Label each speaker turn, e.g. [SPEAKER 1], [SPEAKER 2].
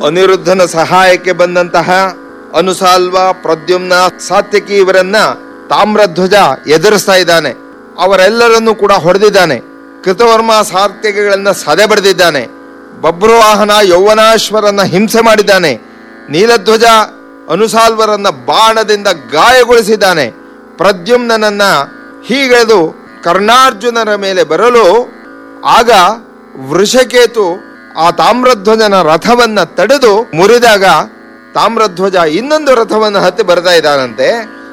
[SPEAKER 1] ಅನಿರುದ್ಧನ ಸಹಾಯಕ್ಕೆ ಬಂದಂತಹ ಅನುಸಾಲ್ವ ಪ್ರದ್ಯುಮ್ನ ಸಾತ್ಯಕಿ ಇವರನ್ನ ತಾಮ್ರಧ್ವಜ ಎದುರಿಸ್ತಾ ಇದ್ದಾನೆ ಅವರೆಲ್ಲರನ್ನೂ ಕೂಡ ಹೊಡೆದಿದ್ದಾನೆ ಕೃತವರ್ಮ ಸಾತ್ಯಕಿಗಳನ್ನ ಸದೆ ಬಡಿದಿದ್ದಾನೆ ಬಬ್ರುವಾಹನ ಯೌವನಾಶ್ವರನ್ನ ಹಿಂಸೆ ಮಾಡಿದ್ದಾನೆ ನೀಲಧ್ವಜ ಅನುಸಾಲ್ವರನ್ನ ಬಾಣದಿಂದ ಗಾಯಗೊಳಿಸಿದ್ದಾನೆ ಪ್ರದ್ಯುಮ್ನನನ್ನ ಹೀಗೆಳೆದು ಕರ್ಣಾರ್ಜುನರ ಮೇಲೆ ಬರಲು ಆಗ ವೃಷಕೇತು ಆ ತಾಮ್ರಧ್ವಜನ ರಥವನ್ನ ತಡೆದು ಮುರಿದಾಗ ತಾಮ್ರಧ್ವಜ ಇನ್ನೊಂದು ರಥವನ್ನು ಹತ್ತಿ ಬರ್ತಾ ಇದ್ದಾನಂತೆ